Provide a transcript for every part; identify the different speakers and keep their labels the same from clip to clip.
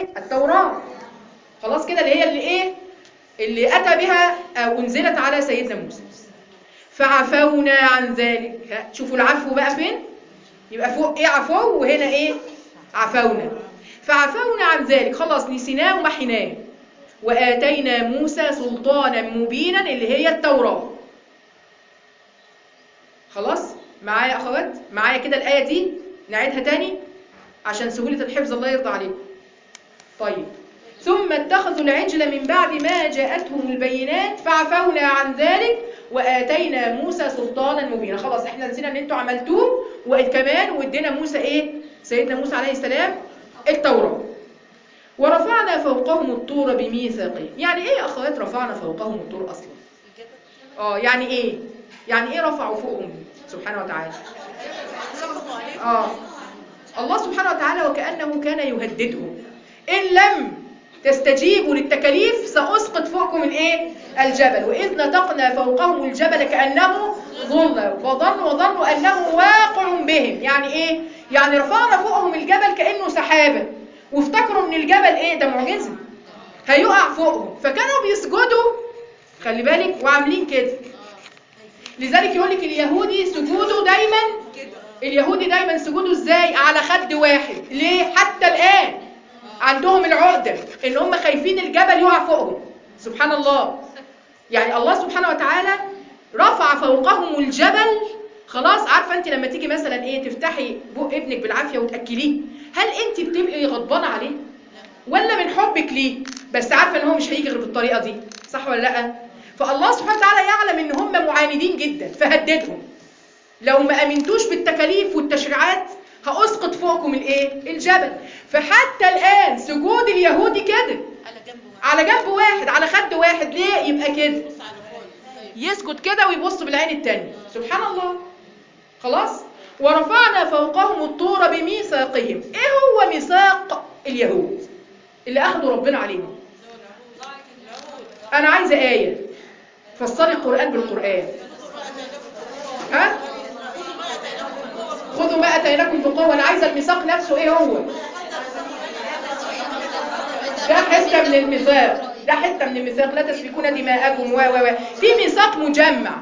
Speaker 1: ايه التوراه خلاص كده اللي هي اللي ايه اللي اتى بها او انزلت على سيدنا موسى فعفونا عن ذلك ها، شوفوا العفو بقى فين يبقى فوق ايه عفو وهنا ايه عفونا فعفونا عن ذلك خلاص نسيناه ومحيناه وآتينا موسى سلطانا مبينا اللي هي التوراة خلاص معايا أخوات معايا كده الآية دي نعيدها تاني عشان سهولة الحفظ الله يرضى عليكم طيب ثم اتخذوا العجل من بعد ما جاءتهم البينات فعفونا عن ذلك وآتينا موسى سلطانا مبينا خلاص احنا نسينا ان انتوا عملتوه وكمان وادينا موسى ايه سيدنا موسى عليه السلام التوراة ورفعنا فوقهم الطور بميثاقهم يعني ايه يا اخوات رفعنا فوقهم الطور اصلا اه يعني ايه يعني ايه رفعوا فوقهم سبحانه وتعالى اه الله سبحانه وتعالى وكأنه كان يهددهم إن لم تستجيبوا للتكاليف سأسقط فوقكم الايه الجبل وإذ نطقنا فوقهم الجبل كأنه ظل وظنوا وظنوا أنه واقع بهم يعني ايه يعني رفعنا فوقهم الجبل كأنه سحابة وافتكروا ان الجبل ايه ده معجزة هيقع فوقهم فكانوا بيسجدوا خلي بالك وعاملين كده لذلك يقول لك اليهودي سجوده دايما اليهودي دايما سجوده ازاي على خد واحد ليه حتى الآن عندهم العقدة ان هم خايفين الجبل يقع فوقهم سبحان الله يعني الله سبحانه وتعالى رفع فوقهم الجبل خلاص عارفه انت لما تيجي مثلا ايه تفتحي بق ابنك بالعافيه وتاكليه هل انت بتبقي غضبانه عليه ولا من حبك ليه بس عارفه ان هو مش هيجي غير بالطريقه دي صح ولا لا فالله سبحانه وتعالى يعلم ان هم معاندين جدا فهددهم لو ما امنتوش بالتكاليف والتشريعات هاسقط فوقكم الايه الجبل فحتى الان سجود اليهودي كده
Speaker 2: على جنب واحد
Speaker 1: على جنب واحد على خد واحد ليه يبقى كده
Speaker 2: بص على فوق
Speaker 1: يسجد كده ويبص بالعين التانية سبحان الله خلاص ورفعنا فوقهم الطور بميثاقهم ايه هو ميثاق اليهود اللي اخذوا ربنا عليهم انا عايزه ايه فسري القران بالقران ها خذوا ما اتيناكم بقوه انا عايزه الميثاق نفسه ايه هو ده حته من الميثاق ده حته من الميثاق لا تسفكون دماءكم و و و في ميثاق مجمع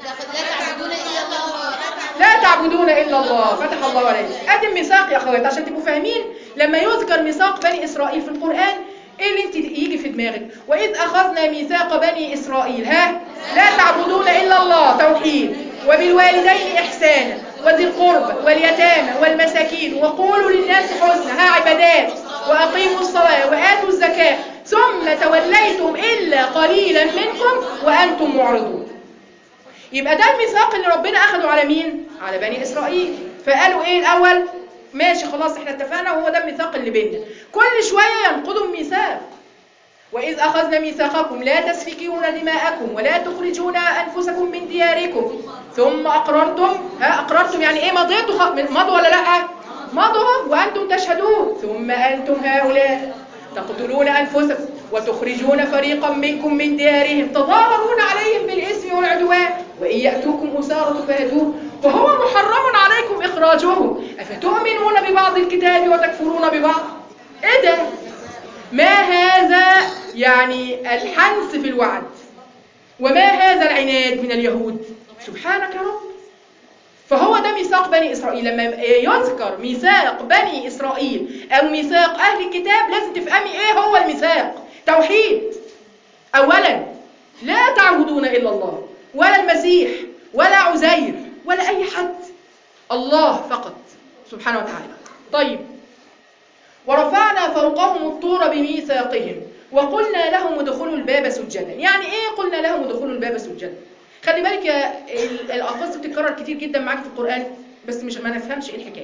Speaker 3: لا تعبدون
Speaker 1: لا تعبدون
Speaker 3: إلا الله
Speaker 1: الا الله فتح الله عليك ادي الميثاق يا اخوات عشان تبقوا فاهمين لما يذكر ميثاق بني اسرائيل في القران ايه اللي انت يجي في دماغك واذ اخذنا ميثاق بني اسرائيل ها لا تعبدون الا الله توحيد وبالوالدين احسانا وذي القربى واليتامى والمساكين وقولوا للناس حسنا ها عبادات واقيموا الصلاه واتوا الزكاه ثم توليتم الا قليلا منكم وانتم معرضون يبقى ده الميثاق اللي ربنا اخده على مين على بني اسرائيل فقالوا ايه الاول ماشي خلاص احنا اتفقنا وهو ده الميثاق اللي بيننا كل شويه ينقضوا الميثاق واذ اخذنا ميثاقكم لا تسفكون دماءكم ولا تخرجون انفسكم من دياركم ثم اقررتم ها اقررتم يعني ايه مضيتوا خ... مضوا ولا لا مضوا وانتم تشهدون ثم انتم هؤلاء تقتلون انفسكم وتخرجون فريقا منكم من ديارهم تظاهرون عليهم بالاثم والعدوان وان ياتوكم اسارى فهدوه وهو محرم عليكم اخراجهم افتؤمنون ببعض الكتاب وتكفرون ببعض ايه ده ما هذا يعني الحنس في الوعد وما هذا العناد من اليهود سبحانك يا رب فهو ده ميثاق بني إسرائيل لما يذكر ميثاق بني إسرائيل أو ميثاق أهل الكتاب لازم تفهمي إيه هو الميثاق توحيد أولا لا تعبدون إلا الله ولا المسيح ولا عزير ولا أي حد الله فقط سبحانه وتعالى طيب ورفعنا فوقهم الطور بميثاقهم وقلنا لهم ادخلوا الباب سجدا يعني ايه قلنا لهم ادخلوا الباب سجدا خلي بالك يا ال- الالفاظ دي بتتكرر كتير جدا معاك في القران بس مش ما نفهمش ايه الحكايه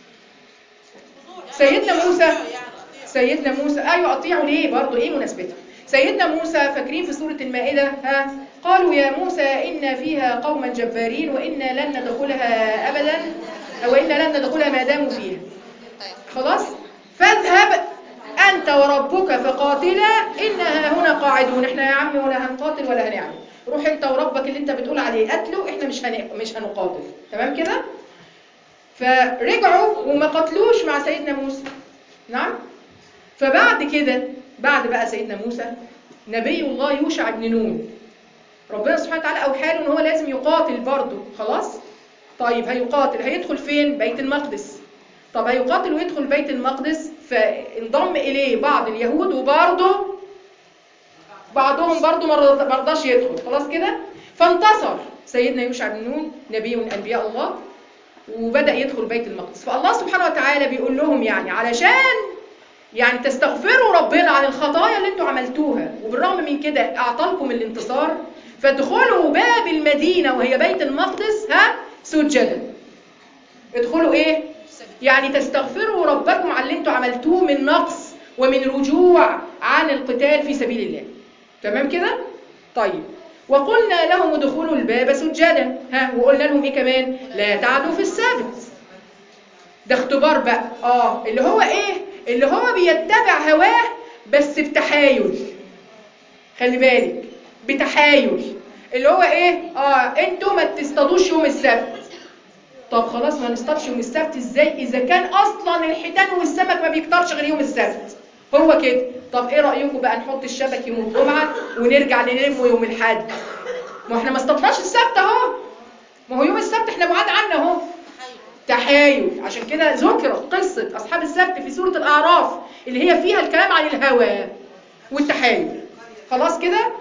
Speaker 1: سيدنا موسى سيدنا موسى ايوه اطيعوا ليه برضه ايه مناسبتها سيدنا موسى فاكرين في سوره المائده ها قالوا يا موسى ان فيها قوما جبارين وانا لن ندخلها ابدا او انا لن ندخلها ما داموا فيها خلاص فاذهب انت وربك فقاتلا انها هنا قاعدون احنا يا عمي ولا هنقاتل ولا هنعمل روح انت وربك اللي انت بتقول عليه قتله احنا مش هن... مش هنقاتل تمام كده فرجعوا وما قتلوش مع سيدنا موسى نعم فبعد كده بعد بقى سيدنا موسى نبي الله يوشع بن نون ربنا سبحانه وتعالى اوحى له ان هو لازم يقاتل برضه خلاص طيب هيقاتل هيدخل فين بيت المقدس طب هيقاتل ويدخل بيت المقدس فانضم اليه بعض اليهود وبرضه بعضهم برضه ما رضاش يدخل خلاص كده فانتصر سيدنا يوشع بن نون نبي من انبياء الله وبدا يدخل بيت المقدس فالله سبحانه وتعالى بيقول لهم يعني علشان يعني تستغفروا ربنا عن الخطايا اللي انتوا عملتوها وبالرغم من كده اعطاكم الانتصار فادخلوا باب المدينه وهي بيت المقدس ها سجدا ادخلوا ايه يعني تستغفروا ربكم عن اللي انتوا عملتوه من نقص ومن رجوع عن القتال في سبيل الله تمام كده طيب وقلنا لهم ادخلوا الباب سجدا ها وقلنا لهم ايه كمان لا تعدوا في السبت ده اختبار بقى اه اللي هو ايه اللي هو بيتبع هواه بس بتحايل خلي بالك بتحايل اللي هو ايه اه انتوا ما تصطادوش يوم السبت طب خلاص ما نصطادش يوم السبت ازاي اذا كان اصلا الحيتان والسمك ما بيكترش غير يوم السبت هو كده طب ايه رايكم بقى نحط الشبك يوم الجمعه ونرجع نلمه يوم الاحد ما احنا ما اصطدناش السبت اهو ما هو يوم السبت احنا بعاد عنه اهو تحايل عشان كده ذكرت قصه اصحاب السبت في سوره الاعراف اللي هي فيها الكلام عن الهوى والتحايل خلاص كده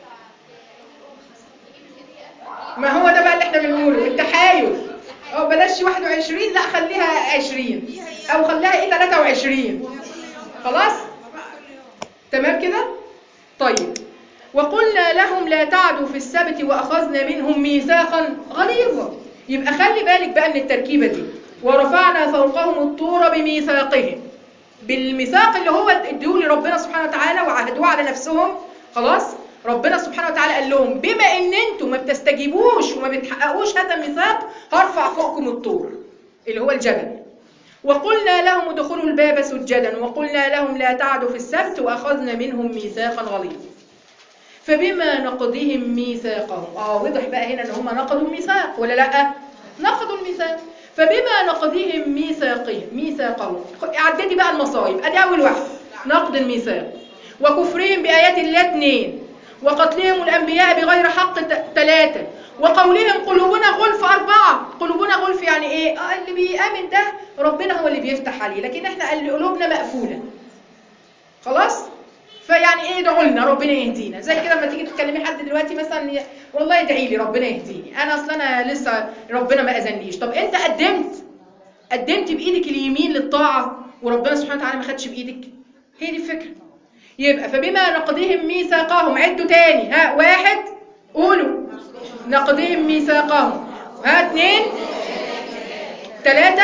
Speaker 1: ما هو ده بقى اللي احنا بنقوله التحايل او بلاش 21 لا خليها 20 او خليها ايه 23 خلاص تمام كده طيب وقلنا لهم لا تعدوا في السبت واخذنا منهم ميثاقا غليظا يبقى خلي بالك بقى من التركيبه دي ورفعنا فوقهم الطور بميثاقهم بالميثاق اللي هو ادوه لربنا سبحانه وتعالى وعهدوه على نفسهم خلاص ربنا سبحانه وتعالى قال لهم بما ان انتم ما بتستجيبوش وما بتحققوش هذا الميثاق هرفع فوقكم الطور اللي هو الجبل وقلنا لهم ادخلوا الباب سجدا وقلنا لهم لا تعدوا في السبت واخذنا منهم ميثاقا غليظا فبما نقضهم ميثاقهم اه وضح بقى هنا ان هم نقضوا الميثاق ولا لا نقضوا الميثاق فبما نقضهم ميثاقهم ميثاقهم عددي بقى المصايب ادي اول واحد نقض الميثاق وكفرهم بايات الله اثنين وقتلهم الانبياء بغير حق ثلاثه وقولهم قلوبنا غلف أربعة قلوبنا غلف يعني إيه؟ آه اللي بيأمن ده ربنا هو اللي بيفتح عليه لكن إحنا اللي قلوبنا مقفولة خلاص؟ فيعني إيه ادعوا لنا ربنا يهدينا زي كده لما تيجي تكلمي حد دلوقتي مثلا والله ادعي لي ربنا يهديني أنا أصلا أنا لسه ربنا ما أذنيش طب أنت قدمت قدمت بإيدك اليمين للطاعة وربنا سبحانه وتعالى ما خدش بإيدك هي دي الفكرة يبقى فبما نقضهم ميثاقهم عدوا تاني ها واحد قولوا نقضهم ميثاقهم ها اثنين ثلاثة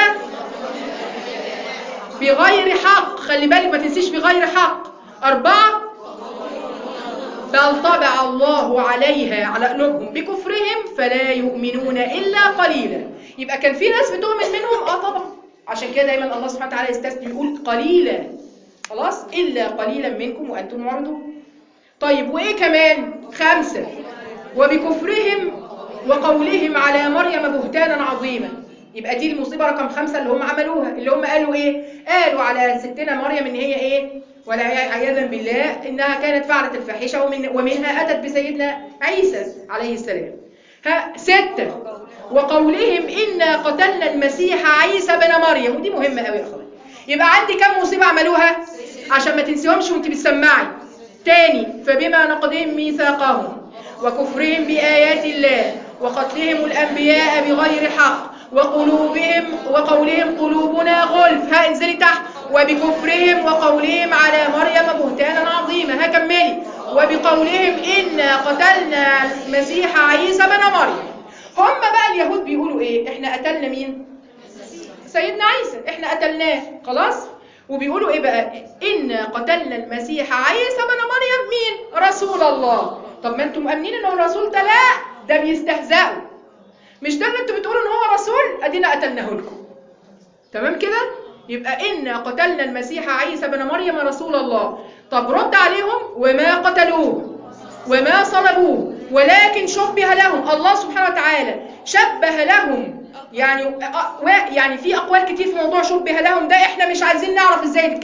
Speaker 1: بغير حق خلي بالك ما تنسيش بغير حق أربعة بل طبع الله عليها على قلوبهم بكفرهم فلا يؤمنون إلا قليلا يبقى كان في ناس بتؤمن منهم اه طبعا عشان كده دايما الله سبحانه وتعالى يستثني يقول قليلا خلاص إلا قليلا منكم وأنتم معرضون طيب وإيه كمان خمسة وبكفرهم وقولهم على مريم بهتانا عظيما يبقى دي المصيبة رقم خمسة اللي هم عملوها اللي هم قالوا ايه قالوا على ستنا مريم ان هي ايه ولا عياذا بالله انها كانت فعلت الفاحشة ومن ومنها اتت بسيدنا عيسى عليه السلام ها ستة وقولهم إنا قتلنا المسيح عيسى بن مريم ودي مهمة قوي يا اخوان يبقى عندي كم مصيبة عملوها عشان ما تنسيهمش وانت بتسمعي تاني فبما نقضهم ميثاقهم وكفرهم بآيات الله وقتلهم الأنبياء بغير حق وقلوبهم وقولهم قلوبنا غلف ها انزلي تحت وبكفرهم وقولهم على مريم بهتانا عظيما ها كملي وبقولهم إنا قتلنا المسيح عيسى بن مريم هم بقى اليهود بيقولوا ايه احنا قتلنا مين سيدنا عيسى احنا قتلناه خلاص وبيقولوا ايه بقى إنا قتلنا المسيح عيسى بن مريم مين رسول الله طب ما انتم مؤمنين ان هو رسول ده لا ده بيستهزئوا مش ده اللي انتم بتقولوا ان هو رسول ادينا قتلناه لكم تمام كده يبقى إنا قتلنا المسيح عيسى بن مريم رسول الله طب رد عليهم وما قتلوه وما صلبوه ولكن شبه لهم الله سبحانه وتعالى شبه لهم يعني يعني في اقوال كتير في موضوع شبه لهم ده احنا مش عايزين نعرف ازاي كان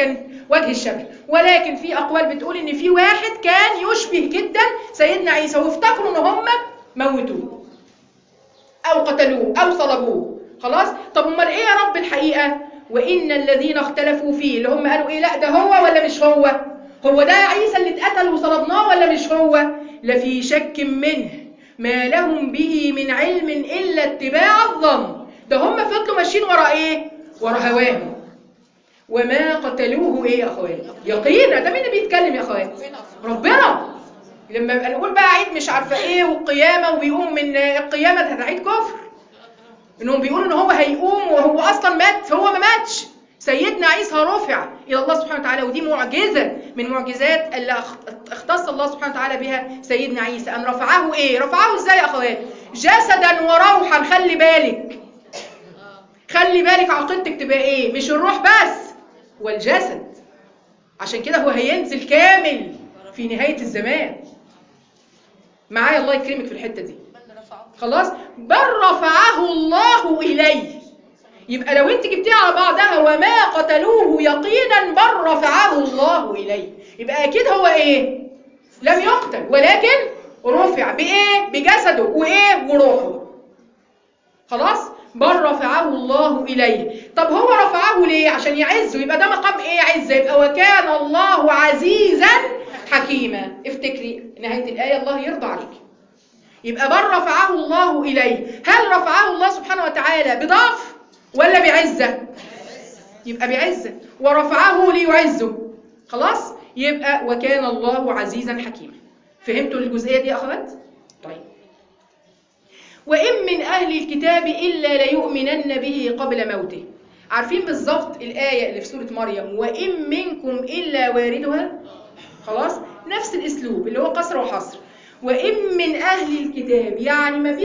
Speaker 1: وجه الشبه ولكن في اقوال بتقول ان في واحد كان يشبه جدا سيدنا عيسى وافتكروا ان هم موتوه او قتلوه او صلبوه خلاص طب امال ايه يا رب الحقيقه وان الذين اختلفوا فيه اللي هم قالوا ايه لا ده هو ولا مش هو هو ده عيسى اللي اتقتل وصلبناه ولا مش هو لفي شك منه ما لهم به من علم الا اتباع الظن ده هم فضلوا ماشيين ورا ايه ورا هواهم وما قتلوه ايه يا اخوات يقينا ده مين اللي بيتكلم يا اخوات ربنا لما يبقى نقول بقى عيد مش عارفه ايه والقيامه وبيقوم من القيامه ده عيد كفر انهم بيقولوا ان هو هيقوم وهو اصلا مات هو ما ماتش سيدنا عيسى رفع الى الله سبحانه وتعالى ودي معجزه من معجزات اللي اختص الله سبحانه وتعالى بها سيدنا عيسى ان رفعه ايه رفعه ازاي يا اخوات جسدا وروحا خلي بالك خلي بالك عقيدتك تبقى ايه مش الروح بس والجسد عشان كده هو هينزل كامل في نهايه الزمان معايا الله يكرمك في الحته دي خلاص بل رفعه الله اليه يبقى لو انت جبتيها على بعضها وما قتلوه يقينا بل رفعه الله اليه يبقى اكيد هو ايه لم يقتل ولكن رفع بايه بجسده وايه وروحه خلاص بل رفعه الله اليه طب هو رفعه ليه عشان يعزه يبقى ده مقام ايه عزه يبقى وكان الله عزيزا حكيما افتكري نهايه الايه الله يرضى عليك يبقى بل رفعه الله اليه هل رفعه الله سبحانه وتعالى بضعف ولا بعزه يبقى بعزه ورفعه ليعزه خلاص يبقى وكان الله عزيزا حكيما فهمتوا الجزئيه دي يا اخوات طيب وإن من أهل الكتاب إلا ليؤمنن به قبل موته عارفين بالظبط الآية اللي في سورة مريم وإن منكم إلا واردها خلاص نفس الأسلوب اللي هو قصر وحصر وإن من أهل الكتاب يعني ما